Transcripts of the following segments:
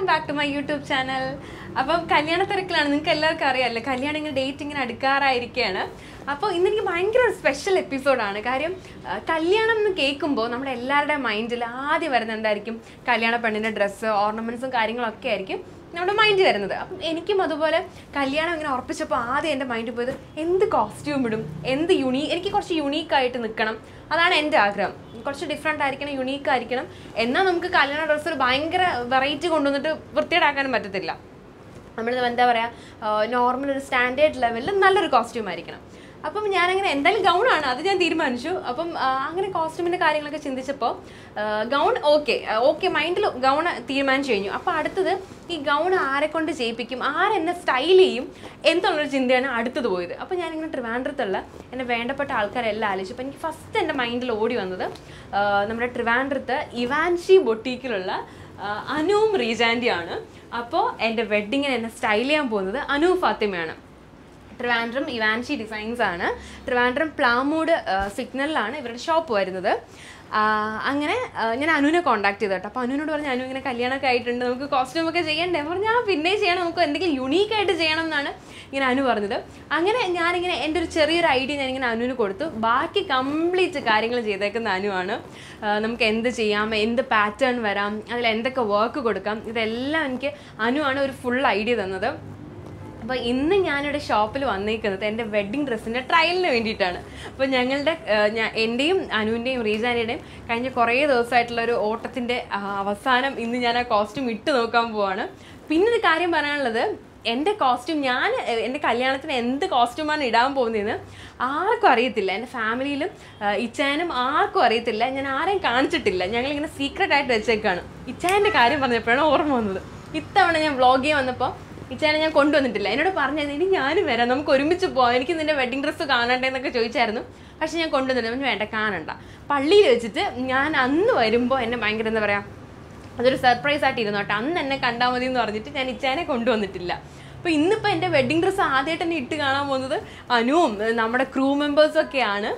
Back to my YouTube channel അപ്പം കല്യാണ തിരക്കിലാണ് നിങ്ങൾക്ക് എല്ലാവർക്കും അറിയാമല്ലോ കല്യാണം ഇങ്ങനെ ഡേറ്റ് ഇങ്ങനെ അടുക്കാറായിരിക്കുകയാണ് അപ്പോൾ ഇന്ന് എനിക്ക് ഭയങ്കര ഒരു സ്പെഷ്യൽ എപ്പിസോഡാണ് കാര്യം ആ, കല്യാണം എന്ന് കേൾക്കുമ്പോൾ നമ്മുടെ എല്ലാവരുടെയും മൈൻഡിൽ ആദ്യം വരുന്നത് എന്തായിരിക്കും കല്യാണ പെണ്ണിൻ്റെ ഡ്രസ്സ് ഓർണമെൻറ്റ്സും കാര്യങ്ങളൊക്കെ ആയിരിക്കും നമ്മുടെ മൈൻഡിൽ വരുന്നത് അപ്പം എനിക്കും അതുപോലെ കല്യാണം ഇങ്ങനെ ഉറപ്പിച്ചപ്പോൾ ആദ്യം എൻ്റെ മൈൻഡിൽ പോയത് എന്ത് കോസ്റ്റ്യൂം ഇടും എന്ത് യുണീ എനിക്ക് കുറച്ച് യുണീക്കായിട്ട് നിൽക്കണം അതാണ് എൻ്റെ ആഗ്രഹം കുറച്ച് ഡിഫറെൻ്റ് ആയിരിക്കണം യുണീക്ക് ആയിരിക്കണം എന്നാൽ നമുക്ക് കല്യാണ ഡ്രസ്സ് ഒരു ഭയങ്കര വെറൈറ്റി കൊണ്ടുവന്നിട്ട് വൃത്തിയേടാക്കാനും പറ്റത്തില്ല നമ്മൾ എന്താ പറയുക നോർമൽ ഒരു സ്റ്റാൻഡേർഡ് ലെവലിൽ നല്ലൊരു കോസ്റ്റ്യൂം ആയിരിക്കണം അപ്പം ഞാനങ്ങനെ എന്തായാലും ഗൗണാണ് അത് ഞാൻ തീരുമാനിച്ചു അപ്പം ആ, അങ്ങനെ കോസ്റ്റ്യൂമിൻ്റെ കാര്യങ്ങളൊക്കെ ചിന്തിച്ചപ്പോൾ ഗൗൺ ഓക്കെ ഓക്കെ മൈൻഡിൽ ഗൗൺ തീരുമാനിച്ചു കഴിഞ്ഞു അപ്പോൾ അടുത്തത് ഈ ഗൗൺ ആരെ കൊണ്ട് ചെയ്യിപ്പിക്കും ആരെന്നെ സ്റ്റൈൽ ചെയ്യും എന്നുള്ളൊരു ചിന്തയാണ് അടുത്തത് പോയത് അപ്പോൾ ഞാനിങ്ങനെ ട്രിവാൻഡ്രത്തുള്ള എൻ്റെ വേണ്ടപ്പെട്ട ആൾക്കാരെല്ലാം ആലോചിച്ചു അപ്പോൾ എനിക്ക് ഫസ്റ്റ് എൻ്റെ മൈൻഡിൽ ഓടി വന്നത് ആ, നമ്മുടെ ട്രിവാൻഡ്രത്ത് ഇവാൻഷി ബൊട്ടീക്കിലുള്ള ആ, അനുവും റീജാൻഡിയാണ് അപ്പോൾ എൻ്റെ വെഡ്ഡിങ്ങിന് എന്നെ സ്റ്റൈൽ ചെയ്യാൻ പോകുന്നത് അനു ഫാത്തിമയാണ് ട്രിവാൻഡ്രം ഇവാൻഷി ഡിസൈൻസ് ആണ് ട്രിവാൻഡ്രം പ്ലാമൂഡ് സിഗ്നലിലാണ് ഇവരുടെ ഷോപ്പ് വരുന്നത് ആ, അങ്ങനെ ആ, ഞാൻ അനുവിനെ കോൺടാക്ട് ചെയ്തു കേട്ടോ അപ്പോൾ അനുവിനോട് പറഞ്ഞു അനു ഇങ്ങനെ കല്യാണമൊക്കെ ആയിട്ടുണ്ട് നമുക്ക് കോസ്റ്റ്യൂം ഒക്കെ ചെയ്യണ്ടേ പറഞ്ഞു ആ പിന്നെ ചെയ്യണം നമുക്ക് എന്തെങ്കിലും യുണീക്ക് ആയിട്ട് ചെയ്യണം എന്നാണ് ഇങ്ങനെ അനു പറഞ്ഞത് അങ്ങനെ ഞാനിങ്ങനെ എൻ്റെ ഒരു ചെറിയൊരു ഐഡിയ ഞാനിങ്ങനെ അനുവിന് കൊടുത്തു ബാക്കി കംപ്ലീറ്റ് കാര്യങ്ങൾ ചെയ്തേക്കുന്ന അനുവാണ് ആ, നമുക്ക് എന്ത് ചെയ്യാം എന്ത് പാറ്റേൺ വരാം അതിൽ എന്തൊക്കെ വർക്ക് കൊടുക്കാം ഇതെല്ലാം എനിക്ക് അനുവാണ് ഒരു ഫുൾ ഐഡിയ തന്നത് അപ്പോൾ ഇന്ന് ഞാനിവിടെ ഷോപ്പിൽ വന്നേക്കുന്നത് എൻ്റെ വെഡ്ഡിങ് ഡ്രസ്സിൻ്റെ ട്രയലിന് വേണ്ടിയിട്ടാണ് അപ്പോൾ ഞങ്ങളുടെ ഏഹ്, ഞാ- എൻ്റെയും അനുവിൻ്റെയും റീജാനിയുടെയും കഴിഞ്ഞ കുറേ ദിവസമായിട്ടുള്ള ഒരു ഓട്ടത്തിൻ്റെ ആ, അവസാനം ഇന്ന് ഞാൻ ആ കോസ്റ്റ്യൂം ഇട്ട് നോക്കാൻ പോവാണ് പിന്നെ ഒരു കാര്യം പറയാനുള്ളത് എൻ്റെ കോസ്റ്റ്യൂം ഞാൻ ഏഹ്, എൻ്റെ കല്യാണത്തിന് എന്ത് കോസ്റ്റ്യൂമാണ് ഇടാൻ പോകുന്നതെന്ന് ആർക്കും അറിയത്തില്ല എൻ്റെ ഫാമിലിയിലും ഏഹ്, ഇച്ചാനും ആർക്കും അറിയത്തില്ല ഞാൻ ആരെയും കാണിച്ചിട്ടില്ല ഞങ്ങളിങ്ങനെ സീക്രട്ട് ആയിട്ട് വെച്ചേക്കാണ് ഇച്ചാൻ്റെ കാര്യം പറഞ്ഞപ്പോഴാണ് ഓർമ്മ വന്നത് ഇത്തവണ ഞാൻ വ്ളോഗ് ചെയ്യാൻ വന്നപ്പോൾ ഇച്ചാനെ ഞാൻ കൊണ്ടുവന്നിട്ടില്ല എന്നോട് പറഞ്ഞത് ഇനി ഞാനും വരാം നമുക്ക് ഒരുമിച്ച് പോവാം എനിക്ക് നിന്റെ വെഡിങ് ഡ്രസ്സ് കാണണ്ടേ എന്നൊക്കെ ചോദിച്ചായിരുന്നു പക്ഷെ ഞാൻ കൊണ്ടുവന്നില്ല അവന് വേണ്ട കാണണ്ട പള്ളിയിൽ വെച്ചിട്ട് ഞാൻ അന്ന് വരുമ്പോൾ എന്നെ ഭയങ്കര എന്താ പറയാ അതൊരു സർപ്രൈസ് ആയിട്ട് ഇരുന്നു കേട്ടോ അന്ന് എന്നെ കണ്ടാൽ മതി എന്ന് പറഞ്ഞിട്ട് ഞാൻ ഇച്ചാനെ കൊണ്ടുവന്നിട്ടില്ല അപ്പോൾ ഇന്നിപ്പോൾ എൻ്റെ വെഡിങ് ഡ്രസ്സ് ആദ്യമായിട്ട് തന്നെ ഇട്ട് കാണാൻ പോകുന്നത് അനുവും ഏർ നമ്മുടെ ക്രൂ മെമ്പേഴ്സും ഒക്കെയാണ്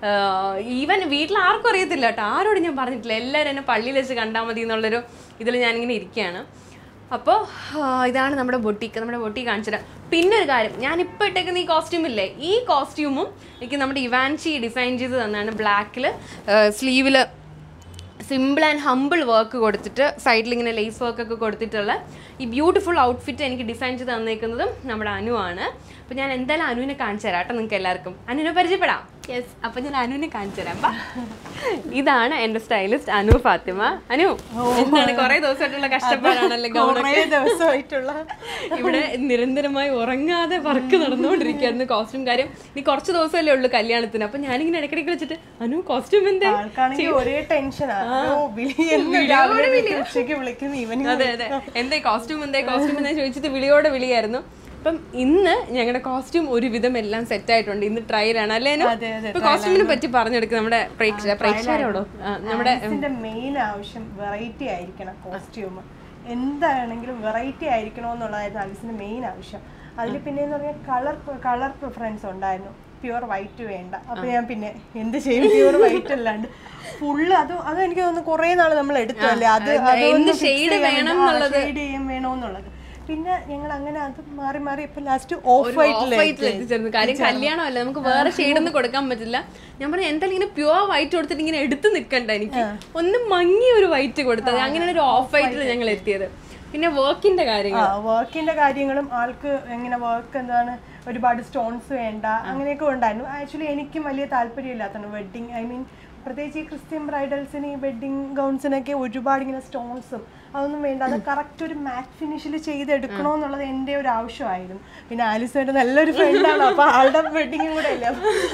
ഈവൻ വീട്ടിൽ ആർക്കും അറിയത്തില്ല കേട്ടോ ആരോടും ഞാൻ പറഞ്ഞിട്ടില്ല എല്ലാവരും എന്നെ പള്ളിയിൽ വെച്ച് കണ്ടാൽ മതി എന്നുള്ളൊരു ഇതിൽ ഞാനിങ്ങനെ ഇരിക്കുകയാണ് അപ്പോൾ ഇതാണ് നമ്മുടെ ബൊട്ടിക്ക് നമ്മുടെ ബൊട്ടിക്ക് കാണിച്ചിട്ട് പിന്നെ ഒരു കാര്യം ഞാൻ ഇപ്പോൾ ഇട്ടേക്കുന്ന ഈ കോസ്റ്റ്യൂം ഇല്ലേ ഈ കോസ്റ്റ്യൂമും എനിക്ക് നമ്മുടെ ഇവാൻചി ഡിസൈൻ ചെയ്ത് തന്നാണ് ബ്ലാക്കിൽ സ്ലീവിൽ സിമ്പിൾ ആൻഡ് ഹമ്പിൾ വർക്ക് കൊടുത്തിട്ട് സൈഡിൽ ഇങ്ങനെ ലേസ് വർക്ക് ഒക്കെ കൊടുത്തിട്ടുള്ള ഈ ബ്യൂട്ടിഫുൾ ഔട്ട്ഫിറ്റ് എനിക്ക് ഡിസൈൻ ചെയ്ത് തന്നേക്കുന്നതും നമ്മുടെ അനുവാണ് അപ്പോൾ ഞാൻ എന്തായാലും അനുവിനെ കാണിച്ചു തരാം കേട്ടോ നിങ്ങൾക്ക് എല്ലാവർക്കും അനുവിനെ പരിചയപ്പെടാം യെസ് അപ്പോൾ ഞാൻ അനുവിനെ കാണിച്ചു തരാം ബാ. ഇതാണ് എൻ്റെ സ്റ്റൈലിസ്റ്റ് അനു ഫാത്തിമ അനു എന്താണ് കുറേ ദിവസമായിട്ടുള്ള കഷ്ടപ്പാടാണല്ലോ ഗൗണൊക്കെ കുറേ ദിവസമായിട്ടുള്ള ഇവിടെ നിരന്തരമായി ഉറങ്ങാതെ വർക്ക് നടന്നുകൊണ്ടിരിക്കുകയായിരുന്നു കോസ്റ്റ്യൂം കാര്യം ഇനി കുറച്ച് ദിവസമല്ലേ ഉള്ളൂ കല്യാണത്തിന് അപ്പൊ ഞാനിങ്ങനെ ഇടയ്ക്കിടയ്ക്ക് വിളിച്ചിട്ട് അനു കോസ്റ്റ്യൂം എന്തേ ആൾക്കാണെങ്കിൽ ഒരേ ടെൻഷനാണ് വിളി എന്ന് രാവിലെ വിളിക്കും, ഉച്ചയ്ക്ക് വിളിക്കുന്നു ഇവന് അതെ അതെ എന്തേ കോസ്റ്റ്യൂം എന്തേ കോസ്റ്റ്യൂം എന്തേ ചോദിച്ചിട്ട് വിളിയോടെ വിളിയായിരുന്നു അപ്പം ഇന്ന് ഞങ്ങളുടെ കോസ്റ്റ്യൂം ഒരുവിധം എല്ലാം സെറ്റ് ആയിട്ടുണ്ട് ഇന്ന് ട്രയലാണ് അല്ലേ അനു? അതെ, അതെ, ഇപ്പൊ കോസ്റ്റ്യൂമിനെ പറ്റി പറഞ്ഞെടുക്കും നമ്മുടെ പ്രേക്ഷ പ്രേക്ഷകരോടോ ആ, നമ്മുടെ ആലിസിന്റെ മെയിൻ ആവശ്യം വെറൈറ്റി ആയിരിക്കണം കോസ്റ്റ്യൂം എന്താണെങ്കിലും വെറൈറ്റി ആയിരിക്കണം എന്നുള്ളതായിരുന്നു ആലിസിന്റെ മെയിൻ ആവശ്യം അതിൽ പിന്നെ എന്ന് പറഞ്ഞാൽ കളർ കളർ പ്രിഫറൻസ് ഉണ്ടായിരുന്നു പ്യുവർ വൈറ്റ് വേണ്ട അപ്പൊ ഞാൻ പിന്നെ എന്ത് ചെയ്യും പ്യുവർ വൈറ്റ് അല്ലാണ്ട് ഫുള്ള് അത് അത് എനിക്ക് തോന്നുന്നു കുറേ നാൾ നമ്മൾ എടുത്തല്ലേ അത് എന്ത് shade വേണം എന്നുള്ളത്. ഷെയ്ഡ് ചെയ്യാൻ വേണമെന്നുള്ളത് പിന്നെ ഞങ്ങൾ അങ്ങനെ അത് മാറി മാറി ഇപ്പൊ ലാസ്റ്റ് ഓഫ് വൈറ്റിൽ വൈറ്റിൽ എത്തിച്ചേർന്നു കാര്യം കല്യാണമല്ല നമുക്ക് വേറെ ഷെയ്ഡ് ഒന്നും കൊടുക്കാൻ പറ്റില്ല ഞാൻ പറഞ്ഞു എന്തായാലും ഇങ്ങനെ പ്യുവർ വൈറ്റ് കൊടുത്തിട്ട് ഇങ്ങനെ എടുത്ത് നിൽക്കണ്ട എനിക്ക് ഒന്ന് മങ്ങിയ ഒരു വൈറ്റ് കൊടുത്തത് അങ്ങനെയാണ് ഒരു ഓഫ് വൈറ്റിൽ ഞങ്ങൾ എത്തിയത് പിന്നെ വർക്കിന്റെ കാര്യങ്ങൾ ആ വർക്കിന്റെ കാര്യങ്ങളും ആൾക്ക് എങ്ങനെ വർക്ക് എന്താണ് ഒരുപാട് സ്റ്റോൺസ് വേണ്ട അങ്ങനെയൊക്കെ ഉണ്ടായിരുന്നു ആക്ച്വലി എനിക്കും വലിയ താല്പര്യമില്ലാത്തതാണ് വെഡിങ് ഐ മീൻ പ്രത്യേകിച്ച് ഈ ക്രിസ്ത്യൻ ബ്രൈഡൽസിന് ഈ വെഡിങ് ഗൗൺസിനൊക്കെ ഒരുപാട് ഇങ്ങനെ സ്റ്റോൺസും അതൊന്നും വേണ്ട അത് കറക്റ്റ് ഒരു മാറ്റ് ഫിനിഷിൽ ചെയ്തെടുക്കണമെന്നുള്ളത് എൻ്റെ ഒരു ആവശ്യമായിരുന്നു പിന്നെ ആലിസ് ഒരു നല്ലൊരു ഫ്രണ്ടാണ് അപ്പൊ ആളുടെ വെഡിങ്ങും കൂടെ അല്ലേ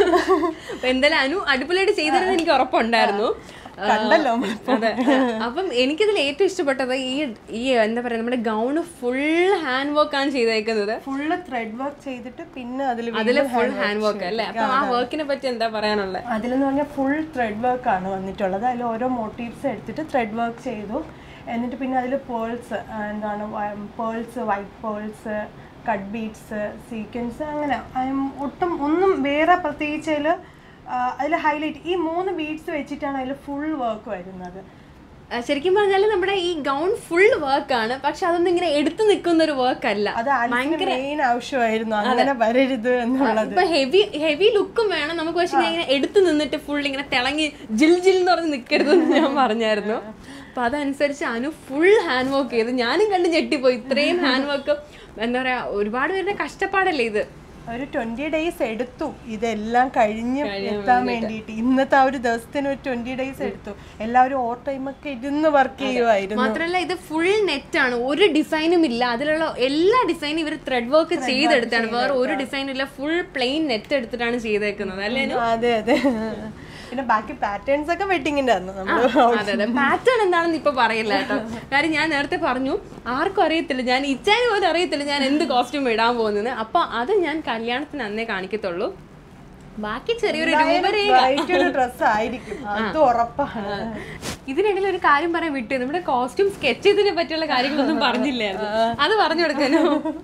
അപ്പൊ എന്തായാലും അനു അടിപൊളിയായിട്ട് ചെയ്തിരുന്നത് എനിക്ക് ഉറപ്പുണ്ടായിരുന്നു കണ്ടല്ലോ അതെ അപ്പം എനിക്കിതിൽ ഏറ്റവും ഇഷ്ടപ്പെട്ടത് ഈ ഈ എന്താ പറയാ നമ്മുടെ ഗൗണ് ഫുൾ ഹാൻഡ് വർക്ക് ആണ് ചെയ്തേക്കുന്നത് ഫുള്ള് ത്രെഡ് വർക്ക് ചെയ്തിട്ട് പിന്നെ അതിൽ അതിൽ ഫുൾ ഹാൻഡ് വർക്ക് അല്ലേ അപ്പൊ ആ വർക്കിനെ പറ്റി എന്താ പറയാനുള്ളത് അതിലെന്ന് പറഞ്ഞാൽ ഫുൾ ത്രെഡ് വർക്ക് ആണ് വന്നിട്ടുള്ളത് അതിൽ ഓരോ മോട്ടീവ്സ് എടുത്തിട്ട് ത്രെഡ് വർക്ക് ചെയ്തു എന്നിട്ട് പിന്നെ അതിൽ പേൾസ് എന്താണ് pearls white pearls cut beads sequins അങ്ങനെ ഉം, ഒട്ടും ഒന്നും വേറെ പ്രത്യേകിച്ച് അതിൽ അതിൽ ഹൈലൈറ്റ് ഈ മൂന്ന് ബീഡ്സ് വെച്ചിട്ടാണ് അതിൽ ഫുൾ വർക്ക് വരുന്നത് ആ, ശരിക്കും പറഞ്ഞാൽ നമ്മുടെ ഈ ഗൗൺ ഫുൾ വർക്കാണ് പക്ഷെ അതൊന്നും ഇങ്ങനെ എടുത്തു നിൽക്കുന്ന ഒരു വർക്ക് അല്ല അത് ആലിസിന് മെയിൻ ആവശ്യമായിരുന്നു അങ്ങനെ വരരുത് എന്നുള്ളത് ഇപ്പൊ ഹെവി ഹെവി ലുക്കും വേണം നമുക്ക് പക്ഷെ ഇങ്ങനെ എടുത്തു നിന്നിട്ട് ഫുൾ ഇങ്ങനെ തിളങ്ങി ജിൽ ജിൽ എന്ന് പറഞ്ഞ് നിൽക്കരുതെന്ന് ഞാൻ പറഞ്ഞായിരുന്നു അപ്പൊ അതനുസരിച്ച് അനു ഫുൾ ഹാൻഡ് വർക്ക് ചെയ്ത് ഞാനും കണ്ട് ഞെട്ടിപ്പോയി ഇത്രയും ഹാൻഡ് വർക്ക് എന്താ പറയാ ഒരുപാട് പേരുടെ കഷ്ടപ്പാടല്ലേ ഇത് ഒരു ട്വന്റി ഡേയ്സ് എടുത്തു ഇതെല്ലാം കഴിഞ്ഞ് എത്താൻ വേണ്ടിയിട്ട് ഇന്നത്തെ ആ ഒരു ദിവസത്തിന് ഒരു ട്വന്റി ഡേയ്സ് എടുത്തു എല്ലാവരും ഓവർ ടൈം ഒക്കെ ഇരുന്ന് വർക്ക് ചെയ്യുമായിരുന്നു മാത്രല്ല ഇത് ഫുൾ നെറ്റ് ആണ് ഒരു ഡിസൈനും ഇല്ല അതിലുള്ള എല്ലാ ഡിസൈനും ഇവർ ത്രെഡ് വർക്ക് ചെയ്തെടുത്താണ് വേറെ ഒരു ഡിസൈനും ഇല്ല ഫുൾ പ്ലെയിൻ നെറ്റ് എടുത്തിട്ടാണ് ചെയ്തേക്കുന്നത് അല്ലേ അതെ അതെ പിന്നെ ബാക്കി പാറ്റേൺസ് ഒക്കെ വെഡിങ്ങിന്റെ ആയിരുന്നു നമ്മള് അതെ അതെ പാറ്റേൺ എന്താണെന്ന് ഇപ്പൊ പറയില്ല കേട്ടോ കാര്യം ഞാൻ നേരത്തെ പറഞ്ഞു ആർക്കും അറിയത്തില്ല ഞാൻ ഇച്ചാന് പോലും അറിയത്തില്ല ഞാൻ എന്ത് കോസ്റ്റ്യൂം ഇടാൻ പോകുന്നത് അപ്പൊ അത് ഞാൻ കല്യാണത്തിന് അന്നേ കാണിക്കത്തുള്ളൂ ബാക്കി ചെറിയൊരു രൂപരേഖ വെറൈറ്റി ഒരു ഡ്രസ് ആയിരിക്കും അത് ഉറപ്പാണ് ഇതിനിടയിൽ ഒരു കാര്യം പറയാൻ വിട്ടു നമ്മുടെ കോസ്റ്റ്യൂം സ്കെച്ച് ചെയ്തതിനെ പറ്റിയുള്ള കാര്യങ്ങളൊന്നും പറഞ്ഞില്ലായിരുന്നു അത് പറഞ്ഞു കൊടുക്കാനോ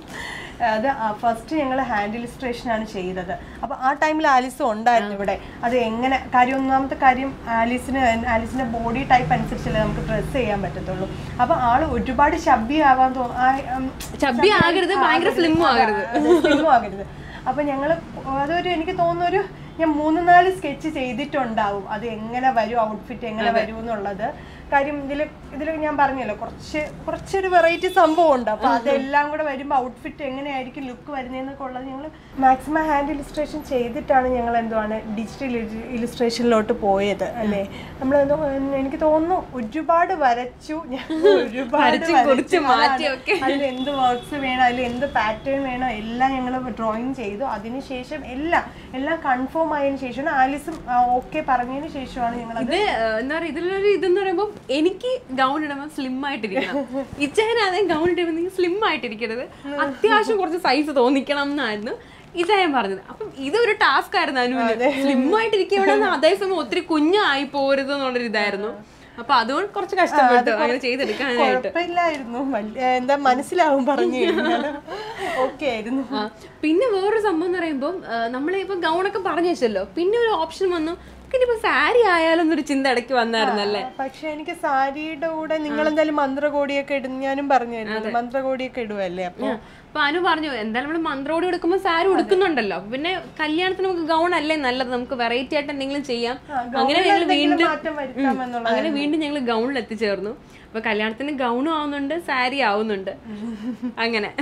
അത് ഫസ്റ്റ് ഞങ്ങൾ ഹാൻഡ് ഇലിസ്ട്രേഷൻ ആണ് ചെയ്തത് അപ്പൊ ആ ടൈമിൽ ആലിസും ഉണ്ടായിരുന്നു ഇവിടെ അത് എങ്ങനെ കാര്യം ഒന്നാമത്തെ കാര്യം ആലിസിന് ആലിസിന്റെ ബോഡി ടൈപ്പ് അനുസരിച്ചല്ലേ നമുക്ക് ഡ്രസ്സ് ചെയ്യാൻ പറ്റത്തുള്ളൂ അപ്പൊ ആള് ഒരുപാട് ശബ്ദമാവാൻ ചബ്ബി ആകരുത് ഭയങ്കര സ്ലിമ്മും ആകരുത് സ്ലിമ്മും ആകരുത് അപ്പൊ ഞങ്ങള് അതൊരു എനിക്ക് തോന്നുന്നു ഒരു ഞാൻ മൂന്ന് നാല് സ്കെച്ച് ചെയ്തിട്ടുണ്ടാവും അത് എങ്ങനെ വരും ഔട്ട്ഫിറ്റ് എങ്ങനെ വരും എന്നുള്ളത് കാര്യം ഇതിൽ ഇതിൽ ഞാൻ പറഞ്ഞല്ലോ കുറച്ച് കുറച്ചൊരു വെറൈറ്റി സംഭവം ഉണ്ട് അപ്പൊ അതെല്ലാം കൂടെ വരുമ്പോൾ ഔട്ട്ഫിറ്റ് എങ്ങനെയായിരിക്കും ലുക്ക് വരുന്നതെന്നൊക്കെ ഉള്ളത് ഞങ്ങൾ മാക്സിമം ഹാൻഡ് ഇലിസ്ട്രേഷൻ ചെയ്തിട്ടാണ് ഞങ്ങൾ എന്തുവാണ് ഡിജിറ്റൽ ഇലിസ്ട്രേഷനിലോട്ട് പോയത് അല്ലേ നമ്മൾ എനിക്ക് തോന്നുന്നു ഒരുപാട് വരച്ചു ഞങ്ങൾ ഒരുപാട് വരച്ചും കുറിച്ചും വരച്ചു. മാറ്റിയൊക്കെ. അതാണ്. അതിൽ എന്ത് വർക്ക്സ് വേണം അതിൽ എന്ത് പാറ്റേൺ വേണം എല്ലാം ഞങ്ങൾ ഡ്രോയിങ് ചെയ്തു അതിനുശേഷം എല്ലാം എല്ലാം കൺഫേം ആയതിനു ശേഷം ആലിസും ഓക്കെ പറഞ്ഞതിന് ശേഷമാണ് ഞങ്ങൾ ഇത് ഏഹ്, എന്താ പറയാ ഇതിലൊരു ഇതെന്ന് പറയുമ്പോൾ എനിക്ക് ഗൗൺ ഇടുമ്പോൾ സ്ലിം ആയിട്ടിരിക്കണം ഇച്ചേനാതെ ഗൗൺ ഇടുമ്പോൾ സ്ലിം ആയിട്ടിരിക്കരുത് അത്യാവശ്യം കുറച്ച് സൈസ് തോന്നിക്കണം എന്നായിരുന്നു ഇതാ ഞാൻ പറഞ്ഞത് അപ്പം ഇതൊരു ടാസ്ക് ആയിരുന്നു അനുവിന് സ്ലിം ആയിട്ടിരിക്കണം അതേസമയം ഒത്തിരി കുഞ്ഞായി പോരുത് എന്നുള്ളൊരു ഇതായിരുന്നു അപ്പൊ അതുകൊണ്ട് കുറച്ച് കഷ്ടപ്പെട്ടു അങ്ങനെ ചെയ്തെടുക്കാനായിട്ട് കുഴപ്പമില്ലായിരുന്നു വലിയ എന്താ മനസ്സിലാവും പറഞ്ഞു ഓക്കെ ആയിരുന്നു ആ, പിന്നെ വേറൊരു സംഭവം എന്ന് പറയുമ്പോൾ നമ്മളിപ്പോ ഗൗണൊക്കെ പറഞ്ഞു വെച്ചല്ലോ പിന്നെ ഒരു ഓപ്ഷൻ വന്നു ഇനിയിപ്പോ സാരി ആയാലും എന്നൊരു ചിന്ത ഇടയ്ക്ക് വന്നായിരുന്നല്ലേ പക്ഷെ എനിക്ക് സാരിയുടെ കൂടെ നിങ്ങൾ എന്തായാലും മന്ത്രകോടിയൊക്കെ ഇടും ഞാനും പറഞ്ഞായിരുന്നു മന്ത്രകോടിയൊക്കെ ഇടുവല്ലേ അപ്പൊ അപ്പൊ അനു പറഞ്ഞു എന്തായാലും നമ്മള് മന്ത്രോടി എടുക്കുമ്പോൾ സാരി ഉടുക്കുന്നുണ്ടല്ലോ അപ്പൊ പിന്നെ കല്യാണത്തിന് നമുക്ക് ഗൗൺ അല്ലേ നല്ലത് നമുക്ക് വെറൈറ്റി ആയിട്ട് എന്തെങ്കിലും ചെയ്യാം അങ്ങനെ ഞങ്ങൾ വീണ്ടും മാറ്റം വരുത്താമെന്നുള്ള അങ്ങനെ വീണ്ടും ഞങ്ങൾ ഗൗണിൽ എത്തിച്ചേർന്നു അപ്പൊ കല്യാണത്തിന് ഗൗണും ആവുന്നുണ്ട് സാരി ആവുന്നുണ്ട് അങ്ങനെ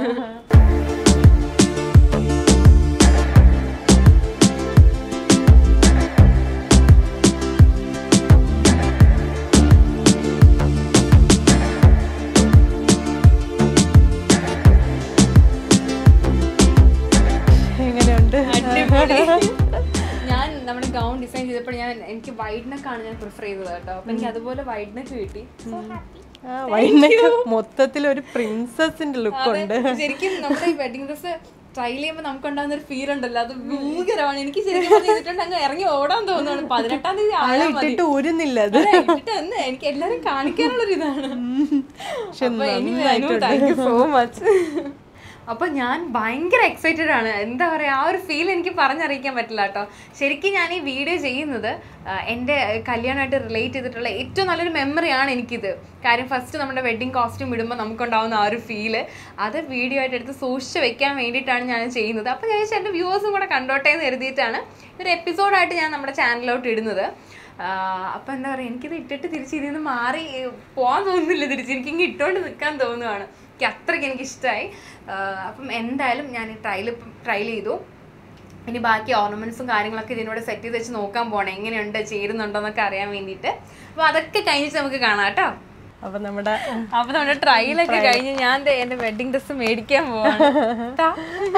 എങ്ങനെയുണ്ട് അടിപൊളി. ഞാൻ നമ്മുടെ ഗൗൺ ഡിസൈൻ ചെയ്തപ്പോൾ ഞാൻ എനിക്ക് വൈഡ് നെക്ക് ആണ് ഞാൻ പ്രിഫർ ചെയ്തത് കേട്ടോ അപ്പൊ എനിക്ക് അതുപോലെ വൈഡ് നെക്ക് കിട്ടി So happy. ആ, വൈകുന്നേരം മൊത്തത്തിൽ ഒരു പ്രിൻസസിന്റെ ലുക്ക് ഉണ്ട് അതെ, ശരിക്കും നമ്മുടെ ഈ വെഡിങ് ഡ്രസ് ട്രയൽ ചെയ്യുമ്പോൾ നമുക്ക് ഉണ്ടാകുന്ന ഒരു ഫീൽ ഉണ്ടല്ലോ അത് ഭീകരമാണ് എനിക്ക് ശരിക്കും അത് ചെയ്തിട്ടുണ്ട് അങ്ങ് ഇറങ്ങി ഓടാൻ തോന്നുന്നു പതിനെട്ടാം തീയതി ആള് ആയാൽ മതി ഇട്ടിട്ട് ഊരുന്നില്ല അത് അതെ, ഇട്ടിട്ട് എന്ന് എനിക്ക് എല്ലാരും കാണിക്കാനുള്ളൊരു ഇതാണ് പക്ഷെ താങ്ക് യു സോ മച്ച് അപ്പൊ ഞാൻ ഭയങ്കര എക്സൈറ്റഡ് ആണ് എന്താ പറയാ ആ ഒരു ഫീൽ എനിക്ക് പറഞ്ഞറിയിക്കാൻ പറ്റില്ല കേട്ടോ ശരിക്കും ഞാൻ ഈ വീഡിയോ ചെയ്യുന്നത് ആ, എൻ്റെ കല്യാണമായിട്ട് റിലേറ്റ് ചെയ്തിട്ടുള്ള ഏറ്റവും നല്ലൊരു മെമ്മറിയാണ് എനിക്കിത് കാര്യം ഫസ്റ്റ് നമ്മുടെ വെഡ്ഡിങ് കോസ്റ്റ്യൂം ഇടുമ്പോൾ നമുക്കുണ്ടാവുന്ന ആ ഒരു ഫീല് അത് വീഡിയോ ആയിട്ട് എടുത്ത് സൂക്ഷിച്ച് വെക്കാൻ വേണ്ടിയിട്ടാണ് ഞാൻ ചെയ്യുന്നത് അപ്പോൾ ഞാൻ വിചാരിച്ചു എൻ്റെ വ്യൂവേഴ്സും കൂടെ കണ്ടോട്ടെ എന്ന് കരുതിയിട്ടാണ് ഇതൊരു എപ്പിസോഡായിട്ട് ഞാൻ നമ്മുടെ ചാനലിലോട്ട് ഇടുന്നത് ആഹ് അപ്പൊ എന്താ പറയാ എനിക്കിത് ഇട്ടിട്ട് തിരിച്ച് ഇതിൽ നിന്ന് മാറി ഏഹ് പോവാൻ തോന്നുന്നില്ല തിരിച്ച് എനിക്ക് ഇങ്ങനെ ഇട്ടോണ്ട് നിൽക്കാൻ തോന്നുവാണ് എനിക്ക് അത്രയ്ക്ക് എനിക്ക് ഇഷ്ടമായി അപ്പം എന്തായാലും ഞാൻ ട്രയൽ ട്രയൽ ചെയ്തു ഇനി ബാക്കി ഓർണമെന്റ്സും കാര്യങ്ങളൊക്കെ ഇതിനോട് സെറ്റ് ചെയ്ത് വെച്ച് നോക്കാൻ പോണേ എങ്ങനെയുണ്ട് ചേരുന്നുണ്ടോ എന്നൊക്കെ അറിയാൻ വേണ്ടിയിട്ട് അപ്പൊ അതൊക്കെ കഴിഞ്ഞിട്ട് നമുക്ക് കാണാം കേട്ടോ അപ്പൊ നമ്മുടെ അപ്പൊ നമ്മുടെ ട്രയലൊക്കെ കഴിഞ്ഞ് ഞാൻ ദേ എന്റെ വെഡിങ് ഡ്രസ്സ് മേടിക്കാൻ പോവാണ് ട്ടാ.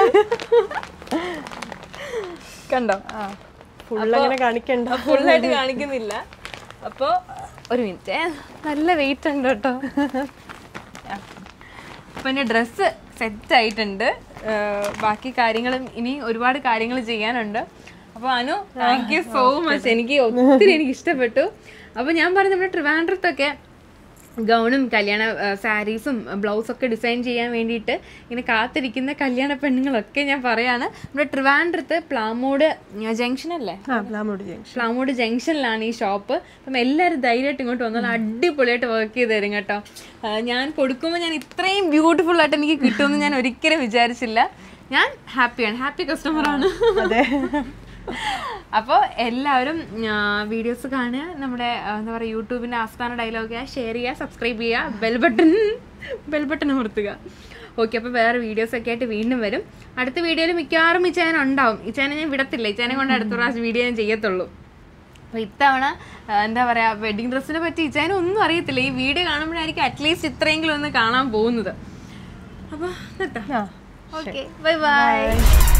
കണ്ടോ ഫുൾ അങ്ങനെ കാണിക്കണ്ട ഫുള്ളായിട്ട് കാണിക്കുന്നില്ല അപ്പോ ഒരു മിനിറ്റ് നല്ല വെയിറ്റ് ഉണ്ട് കേട്ടോ അപ്പൊ എന്റെ ഡ്രസ്സ് സെറ്റ് ആയിട്ടുണ്ട് ഏർ ബാക്കി കാര്യങ്ങളും ഇനി ഒരുപാട് കാര്യങ്ങൾ ചെയ്യാനുണ്ട് അപ്പൊ Anu thank you so much എനിക്ക് ഒത്തിരി എനിക്ക് ഇഷ്ടപ്പെട്ടു അപ്പൊ ഞാൻ പറഞ്ഞു നമ്മുടെ ട്രിവാൻഡ്രത്തൊക്കെ ഗൗണും കല്യാണ സാരീസും ബ്ലൗസൊക്കെ ഡിസൈൻ ചെയ്യാൻ വേണ്ടിയിട്ട് ഇങ്ങനെ കാത്തിരിക്കുന്ന കല്യാണ പെണ്ണുങ്ങളൊക്കെ ഞാൻ പറയാണ് നമ്മുടെ ട്രിവാൻഡ്രത്ത് പ്ലാമോട് ജംഗ്ഷൻ അല്ലേ ആ പ്ലാമോട് ജംഗ്ഷൻ പ്ലാമോട് ജംഗ്ഷനിലാണ് ഈ ഷോപ്പ് അപ്പം എല്ലാവരും ധൈര്യമായിട്ട് ഇങ്ങോട്ട് വന്നാൽ അടിപൊളിയായിട്ട് വർക്ക് ചെയ്ത് തരും കേട്ടോ ആ, ഞാൻ കൊടുക്കുമ്പോൾ ഞാൻ ഇത്രയും ബ്യൂട്ടിഫുൾ ആയിട്ട് എനിക്ക് കിട്ടുമെന്ന് ഞാൻ ഒരിക്കലും വിചാരിച്ചില്ല ഞാൻ ഹാപ്പിയാണ് ഹാപ്പി കസ്റ്റമറാണ് അതെ അപ്പോൾ എല്ലാവരും വീഡിയോസ് കാണുക നമ്മുടെ ആ, എന്താ പറയുക യൂട്യൂബിൻ്റെ ആസ്ഥാന ഡയലോഗ് ഷെയർ ചെയ്യുക സബ്സ്ക്രൈബ് ചെയ്യുക ബെൽ ബട്ടൺ ബെൽ ബട്ടൺ അമർത്തുക ഓക്കെ അപ്പോൾ വേറെ വീഡിയോസ് ഒക്കെ ആയിട്ട് വീണ്ടും വരും അടുത്ത വീഡിയോയിൽ മിക്കവാറും ഈ ചാനൽ ഉണ്ടാവും ഈ ചാനൽ ഞാൻ വിടത്തില്ല ഈ ചാനൽ കൊണ്ട് അടുത്ത പ്രാവശ്യം വീഡിയോ ഞാൻ ചെയ്യത്തുള്ളൂ അപ്പോൾ ഇത്തവണ ആ, എന്താ പറയുക വെഡിങ് ഡ്രസ്സിനെ പറ്റി ഈ ചാനൽ ഒന്നും അറിയത്തില്ല ഈ വീഡിയോ കാണുമ്പോഴായിരിക്കും അറ്റ്ലീസ്റ്റ് ഇത്രയെങ്കിലും ഒന്ന് കാണാൻ പോകുന്നത് അപ്പോൾ നിർത്താം ആ ഓക്കെ ബൈ ബൈ